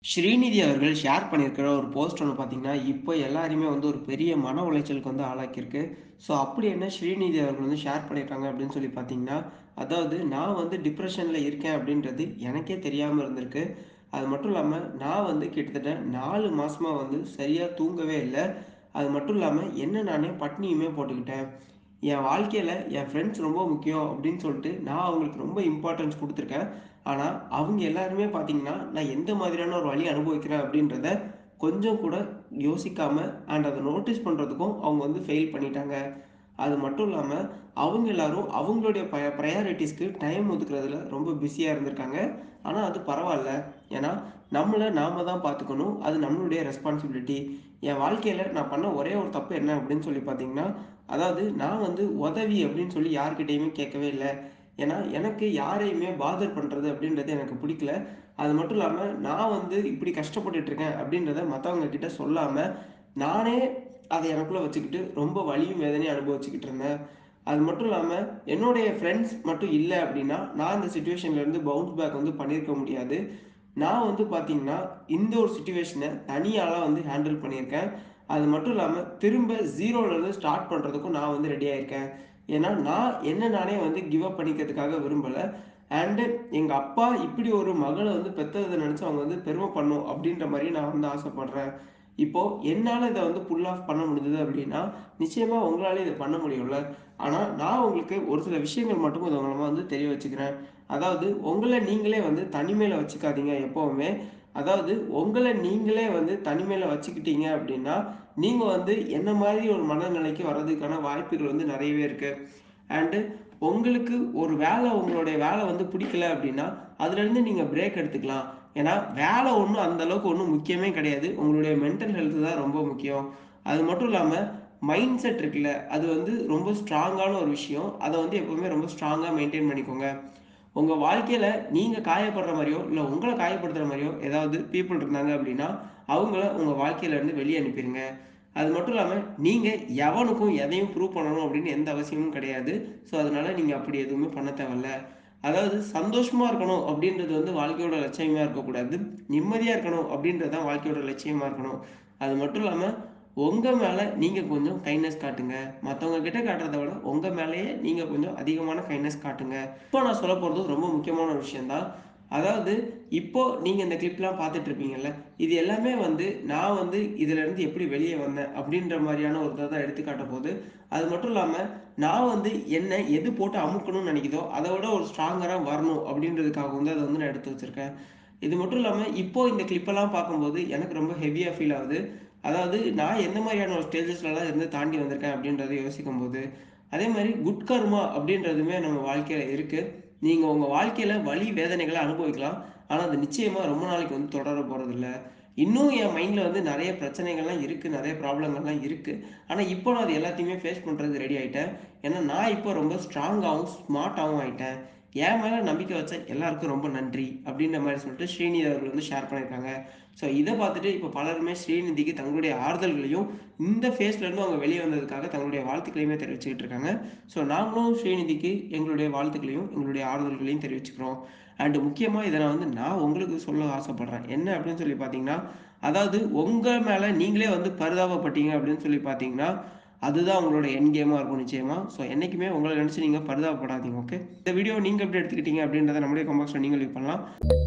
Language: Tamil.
ஸ்ரீநிதி அவர்கள் ஷேர் பண்ணியிருக்கிற ஒரு போஸ்ட் ஒன்று பார்த்தீங்கன்னா, இப்போ எல்லாரையுமே வந்து ஒரு பெரிய மன உளைச்சலுக்கு வந்து ஆளாக்கியிருக்கு. ஸோ அப்படி என்ன ஸ்ரீநிதி அவர்கள் வந்து ஷேர் பண்ணியிருக்காங்க அப்படின்னு சொல்லி பார்த்தீங்கன்னா, அதாவது நான் வந்து டிப்ரஷன்ல இருக்கேன் அப்படின்றது எனக்கே தெரியாம இருந்திருக்கு. அது மட்டும் இல்லாம நான் வந்து கிட்டத்தட்ட 4 மாசமா வந்து சரியா தூங்கவே இல்ல. அது மட்டும் இல்லாம என்ன நானே பட்னியுமே போட்டுக்கிட்டேன். என் வாழ்க்கையில என் ஃப்ரெண்ட்ஸ் ரொம்ப முக்கியம் அப்படின்னு சொல்லிட்டு நான் அவங்களுக்கு ரொம்ப இம்பார்ட்டன்ஸ் குடுத்துருக்கேன். ஆனா, அவங்க எல்லாருமே பார்த்தீங்கன்னா, நான் எந்த மாதிரியான ஒரு வலிய அனுபவிக்கிறேன் அப்படின்றத கொஞ்சம் கூட யோசிக்காம அண்ட் அத நோட்டீஸ் பண்றதுக்கும் அவங்க வந்து ஃபெயில் பண்ணிட்டாங்க. அது மட்டும் இல்லாம, அவங்க எல்லாரும் அவங்களுடைய ப பிரையாரிட்டீஸ்க்கு டைம் ஒதுக்குறதுல ரொம்ப பிஸியா இருந்திருக்காங்க. ஆனா அது பரவால்ல. ஏன்னா, நம்மள நாம தான் பார்த்துக்கணும். அது நம்மளுடைய ரெஸ்பான்சிபிலிட்டி. என் வாழ்க்கையில நான் பண்ண ஒரே ஒரு தப்பு என்ன அப்படின்னு சொல்லி பார்த்தீங்கன்னா, அதாவது நான் வந்து உதவி அப்படின்னு சொல்லி யார்கிட்டயுமே கேட்கவே இல்ல. ஏன்னா, எனக்கு யாரையுமே பாதர் பண்றது அப்படின்றது எனக்கு பிடிக்கல. அது மட்டும் இல்லாம, நான் வந்து இப்படி கஷ்டப்பட்டுட்டு இருக்கேன் அப்படின்றத மத்தவங்க கிட்ட சொல்லாம, நானே அத எனக்குள்ள வச்சுக்கிட்டு ரொம்ப வலியும் வேதனையும் அனுபவிச்சுக்கிட்டு இருந்தேன். அது மட்டும் இல்லாம, என்னுடைய ஃப்ரெண்ட்ஸ் மட்டும் இல்ல அப்படின்னா, நான் இந்த சிச்சுவேஷன்ல இருந்து பவுன்ஸ் பேக் வந்து பண்ணியிருக்க முடியாது. நான் வந்து பார்த்தீங்கன்னா, இந்த ஒரு சிச்சுவேஷன தனி ஆளா வந்து ஹேண்டில் பண்ணியிருக்கேன். அது மட்டும் இல்லாம, திரும்ப 0ல இருந்து ஸ்டார்ட் பண்றதுக்கும் நான் வந்து ரெடியா இருக்கேன். ஏன்னா, நான் என்ன நானே வந்து கிவ் அப் பண்ணிக்கிறதுக்காக விரும்பல. அண்ட் எங்க அப்பா இப்படி ஒரு மகள வந்து பெத்தத நெனச்சு அவங்க வந்து பெருமைப்படணும் அப்படின்ற மாரி நான் வந்து ஆசைப்படுறேன். இப்போ என்னால இத வந்து புல் ஆஃப் பண்ண முடிஞ்சது அப்படின்னா, நிச்சயமா உங்களாலயும் இத பண்ண முடியும்ல. ஆனா, நான் உங்களுக்கு ஒரு சில விஷயங்கள் மட்டும் இதன் மூலமா வந்து தெரிய வச்சுக்கிறேன். அதாவது உங்கள நீங்களே வந்து தனிமையில வச்சுக்காதீங்க எப்பவுமே. அதாவது உங்கள நீங்களே வந்து தனிமையில வச்சுக்கிட்டீங்க அப்படின்னா, நீங்க வந்து என்ன மாதிரி ஒரு மனநிலைக்கு வர்றதுக்கான வாய்ப்புகள் வந்து நெறையவே இருக்கு. அண்ட் உங்களுக்கு ஒரு வேலை உங்களுடைய வேலை வந்து பிடிக்கல அப்படின்னா, அதுலேருந்து நீங்க பிரேக் எடுத்துக்கலாம். ஏன்னா, வேலை ஒண்ணும் அந்த அளவுக்கு ஒண்ணும் முக்கியமே கிடையாது. உங்களுடைய மென்டல் ஹெல்த் தான் ரொம்ப முக்கியம். அது மட்டும் இல்லாம மைண்ட் செட் இருக்குல்ல, அது வந்து ரொம்ப ஸ்ட்ராங்கான ஒரு விஷயம். அத வந்து எப்பவுமே ரொம்ப ஸ்ட்ராங்கா மெயின்டெயின் பண்ணிக்கோங்க. உங்க வாழ்க்கையில நீங்க காயப்படுற மாரியோ, இல்ல உங்கள காயப்படுத்துற மாரியோ ஏதாவது பீப்பிள் இருந்தாங்க அப்படின்னா, அவங்கள உங்க வாழ்க்கையில இருந்து வெளிய அனுப்பிருங்க. அது மட்டும் இல்லாம, நீங்க எவனுக்கும் எதையும் ப்ரூவ் பண்ணணும் அப்படின்னு எந்த அவசியமும் கிடையாது. ஸோ, அதனால நீங்க அப்படி எதுவுமே பண்ண தேவையில்ல. அதாவது சந்தோஷமா இருக்கணும் அப்படின்றது வந்து வாழ்க்கையோட லட்சியமா இருக்கக்கூடாது. நிம்மதியா இருக்கணும் அப்படின்றது தான் வாழ்க்கையோட லட்சியமா இருக்கணும். அது மட்டும் இல்லாம, உங்க மேல நீங்க கொஞ்சம் கைண்ட்னஸ் காட்டுங்க. மத்தவங்க கிட்ட காட்டுறத விட உங்க மேலேயே நீங்க கொஞ்சம் அதிகமான கைண்ட்னஸ் காட்டுங்க. இப்போ நான் சொல்லப் போறது ரொம்ப முக்கியமான ஒரு விஷயம் தான். அதாவது இப்போ நீங்க இந்த கிளிப்லாம் பார்த்துட்டு இருப்பீங்கல்ல, இது எல்லாமே வந்து நான் வந்து இதிலிருந்து எப்படி வெளிய வந்தேன் அப்படின்ற மாரியான ஒரு இத தான் எடுத்துக்காட்டப் போது. அது மட்டும் இல்லாம, நான் வந்து என்ன எது போட்டு அமுக்கணும்னு நெனைக்குதோ, அத விட ஒரு ஸ்ட்ராங்கரா வரணும் அப்படின்றதுக்காக வந்து அத வந்து நான் எடுத்து வச்சிருக்கேன். இது மட்டும் இல்லாம, இப்போ இந்த கிளிப்பெல்லாம் பார்க்கும்போது எனக்கு ரொம்ப ஹெவியா ஃபீல் ஆகுது. அதாவது நான் எந்த மாரியான ஒரு ஸ்டேஜஸ்லலாம் இருந்து தாண்டி வந்திருக்கேன் அப்படின்றத யோசிக்கும்போது. அதே மாரி குட் கர்மா அப்படின்றதுமே நம்ம வாழ்க்கையில இருக்கு. நீங்க உங்க வாழ்க்கையில வலி, வேதனைகள அனுபவிக்கலாம். ஆனா, அது நிச்சயமா ரொம்ப நாளைக்கு வந்து தொடர போறதில்ல. இன்னும் என் மைண்ட்ல வந்து நெறைய பிரச்சனைகள்லாம் இருக்கு. நெறைய ப்ராப்ளங்கள்லாம் இருக்கு. ஆனா, இப்போ நான் அது எல்லாத்தையுமே ஃபேஸ் பண்றதுக்கு ரெடி ஆயிட்டேன். ஏன்னா, நான் இப்போ ரொம்ப ஸ்ட்ராங்காவும், ஸ்மார்ட்டாவும் ஆயிட்டேன். என் மேல நம்பிக்கை வச்ச எல்லாருக்கும் ரொம்ப நன்றி. அப்படின்ற மாரி சொல்லிட்டு ஸ்ரீநிதி அவர்கள் வந்து ஷேர் பண்ணியிருக்காங்க. ஸோ, இத பார்த்துட்டு இப்போ பலருமே ஸ்ரீநிதிக்கு தங்களுடைய ஆறுதல்களையும், இந்த ஃபேஸ்ல இருந்து அவங்க வெளிய வந்ததுக்காக தங்களுடைய வாழ்த்துக்களையுமே தெரிவிச்சுக்கிட்டு இருக்காங்க. ஸோ, நாங்களும் ஸ்ரீநிதிக்கு எங்களுடைய வாழ்த்துக்களையும், எங்களுடைய ஆறுதல்களையும் தெரிவிச்சுக்கிறோம். அண்ட் முக்கியமா இத நான் வந்து நான் உங்களுக்கு சொல்ல ஆசைப்படுறேன். என்ன அப்படின்னு சொல்லி பார்த்தீங்கன்னா, அதாவது உங்க மேல நீங்களே வந்து பரிதாபப்பட்டீங்க அப்படின்னு சொல்லி பார்த்தீங்கன்னா, அதுதான் உங்களோட எண்ட் கேமா இருக்கும் நிச்சயமா. ஸோ, என்னைக்குமே உங்கள நெனச்சு நீங்க பரிதாபப்படாதீங்க. ஓகே. இந்த வீடியோவ நீங்க எப்படி எடுத்துக்கிட்டீங்க அப்படின்றத நம்முடைய கமெண்ட் பாக்ஸ்ல நீங்க லீவ் பண்ணலாம்.